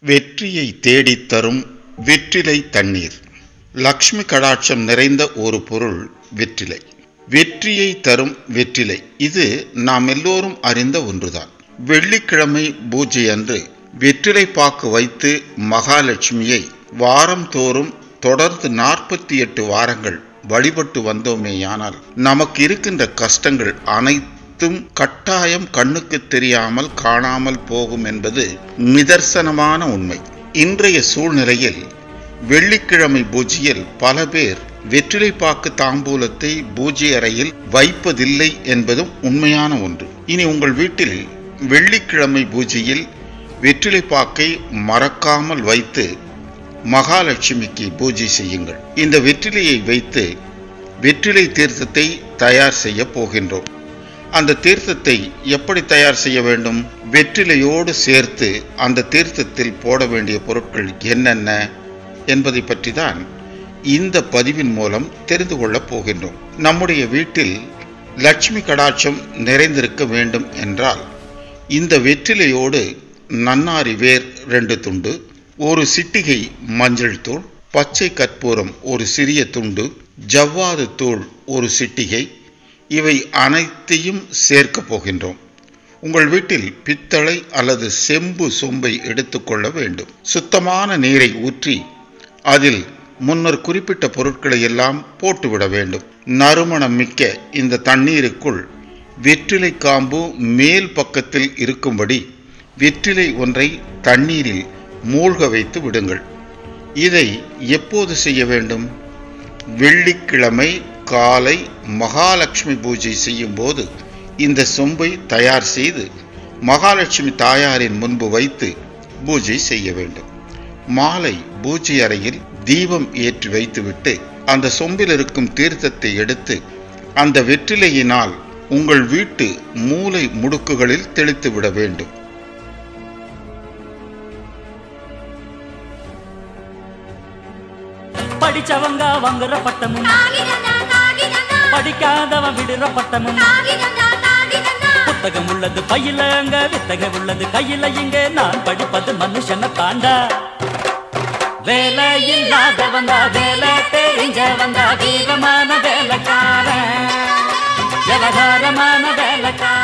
வெற்றியை தேடித் தரும் வெற்றிலை தண்ணீர் லக்ஷ்மி கடாட்சம் நிறைந்த ஒரு பொருள் வெற்றிலை வெற்றியை தரும் வெற்றிலை இது நாம் எல்லோரும் அறிந்த ஒன்றுதான் வெள்ளிக்கிழமை பூஜை அன்று வெற்றிலை பாக்கு வைத்து மகாலட்சுமியை வாரம் தோறும் தொடர்ந்து நாற்பத்தி எட்டு வாரங்கள் வழிபட்டு வந்தோமேயானால் நமக்கு இருக்கின்ற கஷ்டங்கள் அனைத்தும் கட்டாயம் கண்ணுக்கு தெரியாமல் காணாமல் போகும் என்பது நிதர்சனமான உண்மை இன்றைய சூழ்நிலையில் வெள்ளிக்கிழமை பூஜையில் பல பேர் வெற்றிலை பாக்கு தாம்பூலத்தை பூஜை அறையில் வைப்பதில்லை என்பதும் உண்மையான ஒன்று இனி உங்கள் வீட்டில் வெள்ளிக்கிழமை பூஜையில் வெற்றிலை பாக்கை மறக்காமல் வைத்து மகாலட்சுமிக்கு பூஜை செய்யுங்கள் இந்த வெற்றிலையை வைத்து வெற்றிலை தீர்த்தத்தை தயார் செய்ய போகின்றோம் அந்த தீர்த்தத்தை எப்படி தயார் செய்ய வேண்டும் வெற்றிலையோடு சேர்த்து அந்த தீர்த்தத்தில் போட வேண்டிய பொருட்கள் என்னென்ன என்பதை பற்றி தான் இந்த பதிவின் மூலம் தெரிந்து கொள்ளப் போகின்றோம் நம்முடைய வீட்டில் லட்சுமி கடாட்சம் நிறைந்திருக்க வேண்டும் என்றால் இந்த வெற்றிலையோடு நன்னாரி வேர் ரெண்டு துண்டு ஒரு சிட்டிகை மஞ்சள் தூள் பச்சை கற்பூரம் ஒரு சிறிய துண்டு ஜவ்வாது தூள் ஒரு சிட்டிகை இவை அனைத்தையும் சேர்க்க போகின்றோம் உங்கள் வீட்டில் பித்தளை அல்லது செம்பு சொம்பை எடுத்துக்கொள்ள வேண்டும் சுத்தமான நீரை ஊற்றி அதில் முன்னர் குறிப்பிட்ட பொருட்களை எல்லாம் போட்டுவிட வேண்டும் நறுமணம் மிக்க இந்த தண்ணீருக்குள் வெற்றிலை காம்பு மேல் பக்கத்தில் இருக்கும்படி வெற்றிலை ஒன்றை தண்ணீரில் மூழ்க வைத்து விடுங்கள் இதை எப்போது செய்ய வேண்டும் வெள்ளிக்கிழமை காலை மகாலட்சுமி பூஜை செய்யும் போது இந்த சொம்பை தயார் செய்து மகாலட்சுமி தாயாரின் முன்பு வைத்து பூஜை செய்ய வேண்டும் மாலை பூஜை அறையில் தீபம் ஏற்றி வைத்துவிட்டு அந்த சொம்பில் இருக்கும் தீர்த்தத்தை எடுத்து அந்த வெற்றிலையினால் உங்கள் வீட்டு மூலை முடுக்குகளில் தெளித்து விட வேண்டும் படிச்சவங்க வாங்குற பட்டமும் படிக்காதவன் விடுற பட்டமும் புத்தகம் உள்ளது பையில அங்க வித்தகம் உள்ளது கையில இங்க நான் படிப்பது மனுஷனை தாண்டா வேலை இல்லாதவங்க வேலை தெரிஞ்சவங்க வீரமான வேலைக்காரன் விவகாரமான வேலைக்காரன்